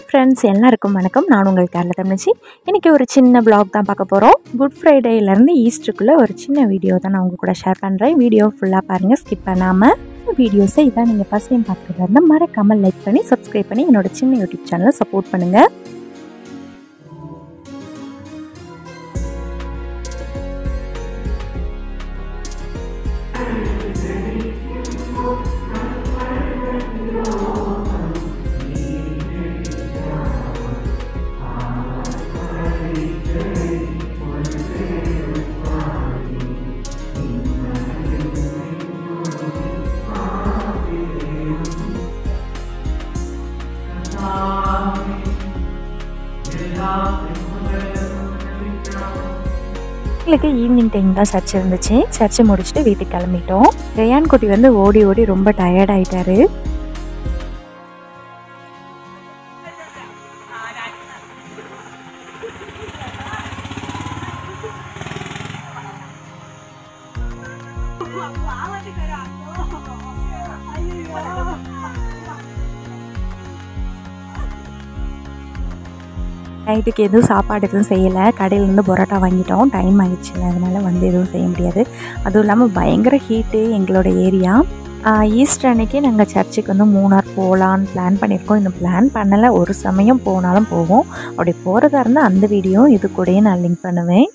Friends எல்லாருக்கும் வணக்கம் நான் உங்கள் கேரள தமிழ்ச்சி இன்றைக்கி ஒரு சின்ன vlog தான் பார்க்க போகிறோம் குட் ஃப்ரைடேலேருந்து ஈஸ்டருக்குள்ளே ஒரு சின்ன வீடியோ தான் நான் உங்கள் கூட ஷேர் பண்ணுறேன் வீடியோ ஃபுல்லாக பாருங்கள் ஸ்கிப் பண்ணாமல் வீடியோஸை இதான் நீங்கள் ஃபஸ்ட் டைம் பார்க்குறதா இருந்தால் மறக்காமல் லைக் பண்ணி சப்ஸ்கிரைப் பண்ணி என்னோட சின்ன யூடியூப் சேனலை சப்போர்ட் பண்ணுங்கள் எங்களுக்கு ஈவினிங் டைம் தான் சர்ச் இருந்துச்சு சர்ச்சை முடிச்சுட்டு வீட்டுக்கு கிளம்பிட்டோம் ரயான் குட்டி வந்து ஓடி ஓடி ரொம்ப டயர்ட் ஆயிட்டாரு நைட்டுக்கு எதுவும் சாப்பாடு எதுவும் செய்யலை கடையிலேருந்து பரோட்டா வாங்கிட்டோம் டைம் ஆயிடுச்சுல அதனால வந்து எதுவும் செய்ய முடியாது அதுவும் இல்லாமல் பயங்கர ஹீட்டு எங்களோட ஏரியா ஈஸ்டர் அன்னைக்கு நாங்கள் சர்ச்சுக்கு வந்து மூணார் போகலான்னு பிளான் பண்ணியிருக்கோம் இன்னும் பிளான் பண்ணலை ஒரு சமயம் போனாலும் போவோம் அப்படி போகிறதா இருந்தால் அந்த வீடியோ இது கூடயே நான் லிங்க் பண்ணுவேன்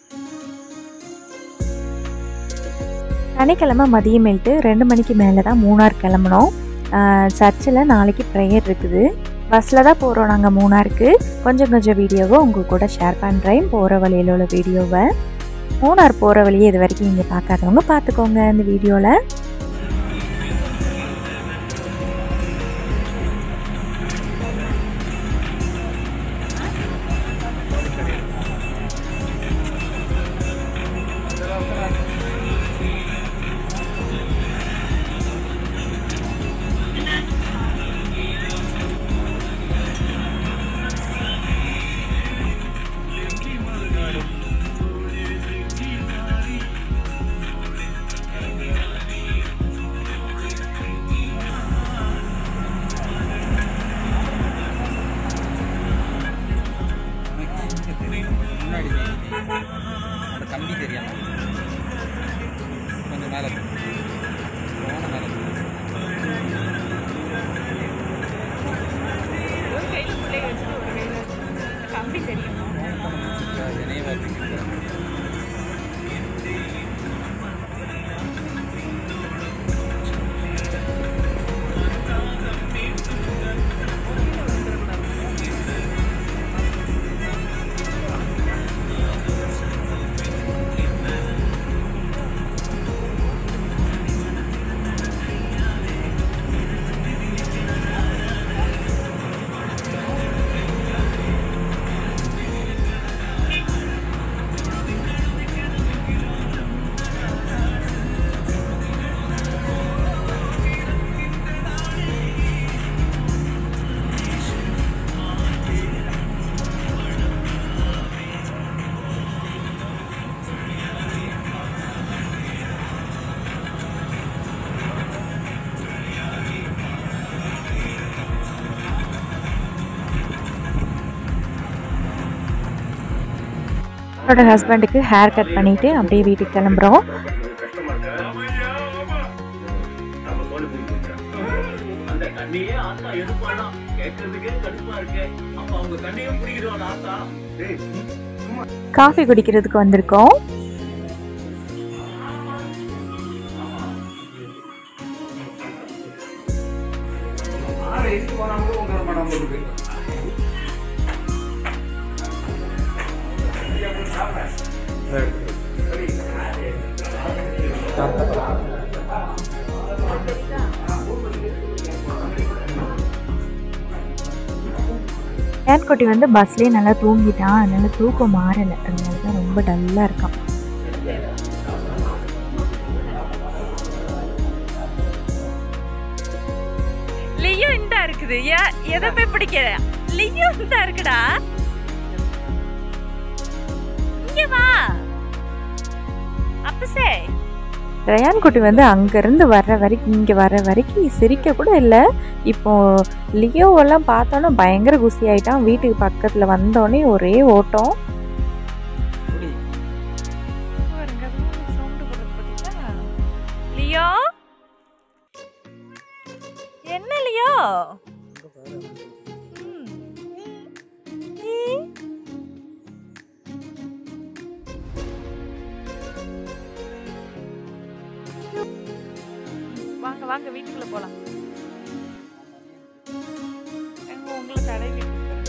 சனிக்கிழமை மதியமேல்ட்டு ரெண்டு மணிக்கு மேலே தான் மூணார் கிளம்புனோம் சர்ச்சில் நாளைக்கு ப்ரேயர் இருக்குது பஸ்ஸில் தான் போகிறோம் நாங்கள் மூணாருக்கு கொஞ்சம் கொஞ்சம் வீடியோவை உங்கள் கூட ஷேர் பண்ணுறேன் போகிற வழியில் உள்ள வீடியோவை மூணார் போகிற வழியை இது வரைக்கும் நீங்கள் பார்க்காதவங்க பார்த்துக்கோங்க இந்த வீடியோவில் முன்னாடி அந்த கம்பி தெரியாம கொஞ்சம் மேலே போன மேலே நினைவாக என்னோட ஹஸ்பண்டுக்கு ஹேர் கட் பண்ணிவிட்டு அப்படியே வீட்டுக்கு கிளம்புறோம் அந்த தண்ணியே ஆத்தா எடுப்பானா கேட்கறதுக்கே கடுப்பா இருக்கு அப்ப அவங்க தண்ணியும் பிடிக்கிறோம் ஆத்தா டேய் காஃபி குடிக்கிறதுக்கு வந்திருக்கோம் ஆறு எட்டு போனாலும் உங்களை படம் போட்டு ஏன் குட்டி வந்து பஸ்லேயே நல்லா தூங்கிட்டான் அதனால தூக்கம் மாறலை அதனால தான் ரொம்ப டல்லாக இருக்கான் லியோ இந்த இருக்குது ஏ- எதை போய் பிடிக்கிற லியோ இந்த இருக்குடா இங்க வா அப்பசே ரயான் குட்டி வந்து அங்கேருந்து வர்ற வரைக்கும் இங்கே வர்ற வரைக்கும் சிரிக்க கூட இல்லை இப்போ லியோவெல்லாம் பார்த்தோன்னே பயங்கர குசி ஆயிட்டான் வீட்டுக்கு பக்கத்தில் வந்தோடனே ஒரே ஓட்டம் லியோ என்ன லியோ ம். ஈ. வாங்க வாங்க வீட்டுக்குள்ள போலாம் எங்க உங்களை தடவி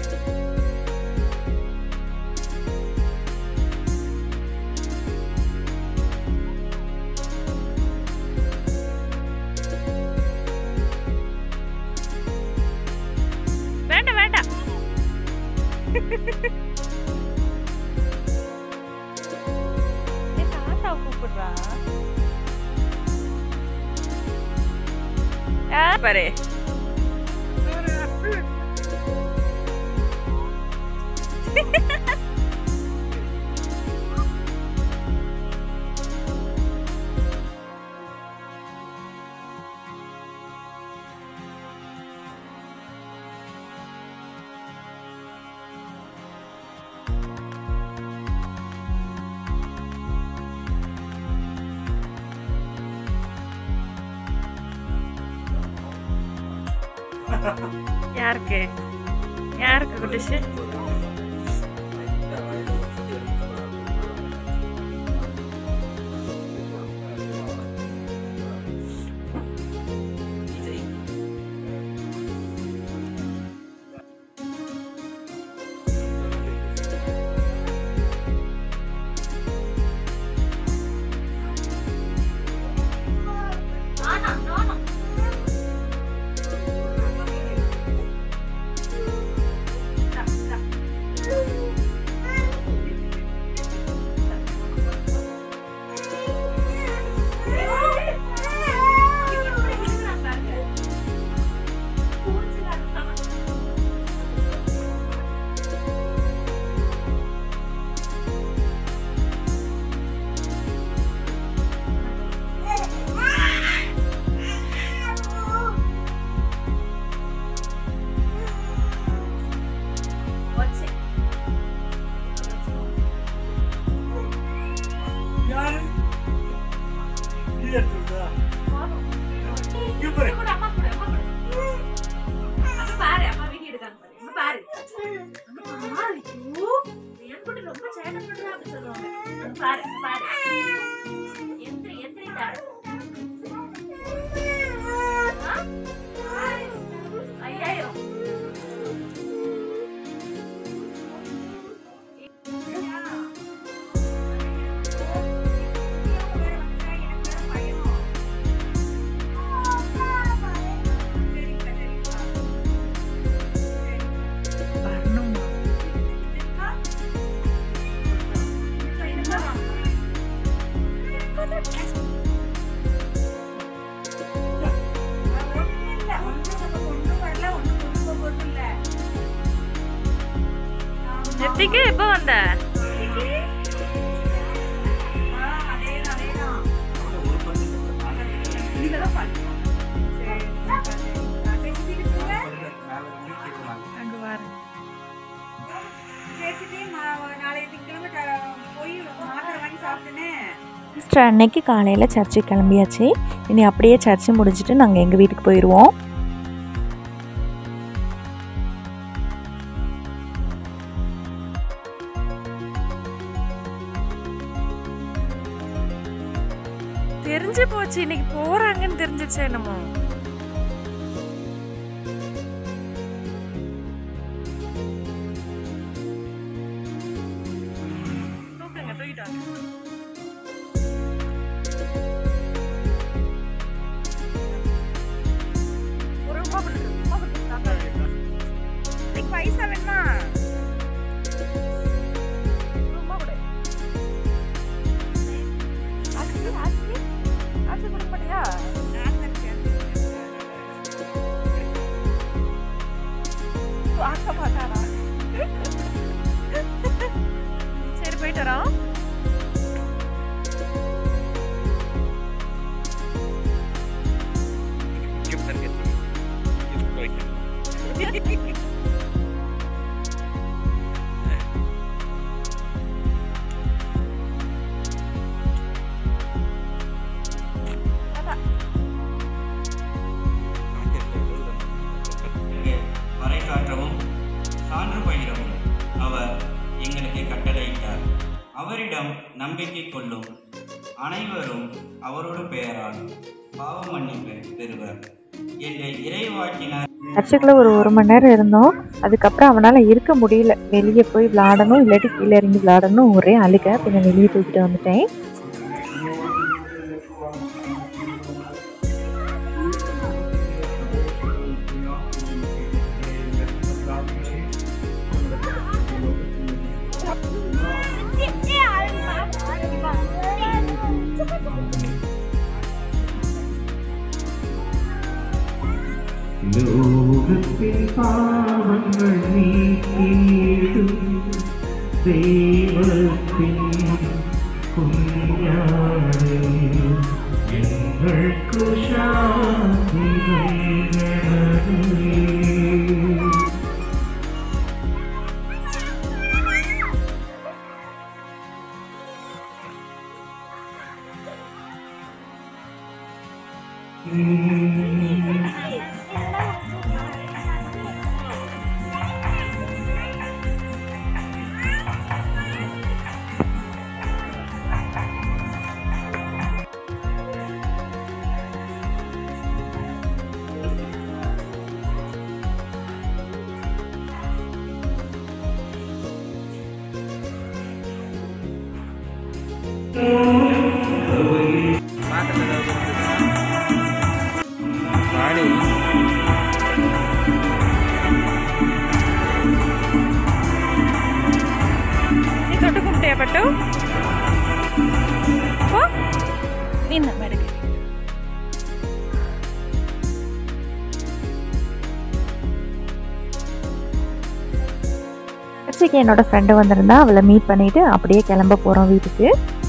வேண்டாம் வேண்டாம் என் தாத்தா கூப்பிடுறா ஆ, பாரு யாருக்கு யாருக்கு குட்டிச்சு யாரு இது எடுத்துருக்கா இங்க பாரு பாரு அம்மா வீடியோ எடுக்காங்க பாரு இங்க பாரு அங்க பாரு ஐயோ, என் குட்டி ரொம்ப சேட்டை பண்றா அப்படி சொல்லுவாங்க அங்க பாரு அங்க பாரு எந்திரி எந்திரிடா ஆ? ஐயாயிரம் வரணுமா நெத்திக்கு எப்போ வந்த அங்க பாரு ஈஸ்டர் அன்னைக்கு காலையில் சர்ச்சுக்கு கிளம்பியாச்சு இனி அப்படியே சர்ச்சு முடிஞ்சிட்டு நாங்கள் எங்கள் வீட்டுக்கு போயிடுவோம் தெரிஞ்சு போச்சு இன்னைக்கு போறாங்கன்னு தெரிஞ்சிருச்சு என்னமோ தூக்குங்க தூக்கிட்டு வாங்க ஒரு ரூபா கொடுத்து ரூபா கொடுத்து தாத்தா இன்னைக்கு பைசா வேணுமா ரூபா கொடு ஆச்சி ஆச்சி ஆச்சி கொடுக்க மாட்டியா பார்க்க மாட்டாரா சரி போயிட்டு வரோம் சான்று பயிரவும் அவர் எங்களுக்கு கட்டளையிட்டார் அவரிடம் நம்பிக்கை கொள்ளும் அனைவரும் அவரோடு பெயரால் பாவ மன்னிப்பு பெறுவர் என்ற இறைவாக்கினர் சர்ச்சுக்குள்ள ஒரு ஒரு மணி நேரம் இருந்தோம் அதுக்கப்புறம் அவனால் இருக்க முடியல வெளியே போய் விளாடணும் இல்லாட்டி கீழே இறங்கி விளாடணும் ஒரே அழுக பின்ன வெளியே தூக்கிட்டு வந்துட்டேன் ലോകത്തിൻ പാവങ്ങൾ നീക്കിയിടും ദൈവത്തിൻ കുഞ്ഞാടേ ഞങ്ങൾക്കു ശാന്തി നൽകണമേ ನೀ ತೊಟ್ಟು ಕುಂಟೆಯ ಪಟ್ಟು ಓ ನಿನ್ನ ಬಡಗೆ சர்ச்சுக்கு என்னோட ஃப்ரெண்டு வந்திருந்தா அவளை மீட் பண்ணிட்டு அப்படியே கிளம்ப போகிறோம் வீட்டுக்கு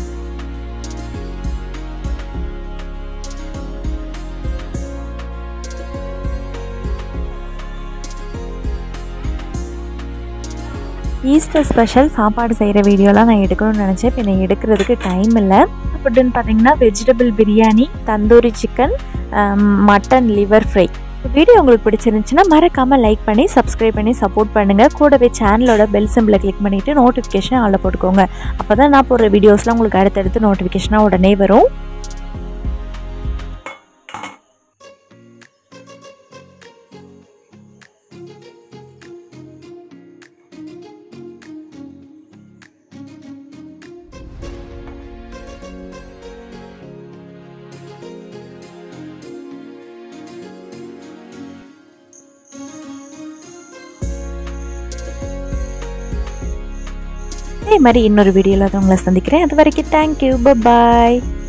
ஈஸ்டர் ஸ்பெஷல் சாப்பாடு செய்கிற வீடியோலாம் நான் எடுக்கணும்னு நினச்சேன் பின்ன எடுக்கிறதுக்கு டைம் இல்லை ஃபுட்டுன்னு பார்த்தீங்கன்னா vegetable biryani tandoori chicken mutton liver fry video உங்களுக்கு பிடிச்சிருந்துச்சுன்னா மறக்காமல் லைக் பண்ணி சப்ஸ்கிரைப் பண்ணி சப்போர்ட் பண்ணுங்கள் கூடவே சேனலோட பெல் சிம்பிளை கிளிக் பண்ணிவிட்டு நோட்டிஃபிகேஷன் ஆளில் போட்டுக்கோங்க அப்போ தான் நான் போடுற வீடியோஸ்லாம் உங்களுக்கு அடுத்தடுத்து நோட்டிஃபிகேஷனாக உடனே வரும் இதே மாதிரி இன்னொரு வீடியோவில் உங்களை சந்திக்கிறேன் அது வரைக்கும் தேங்க்யூ பாய்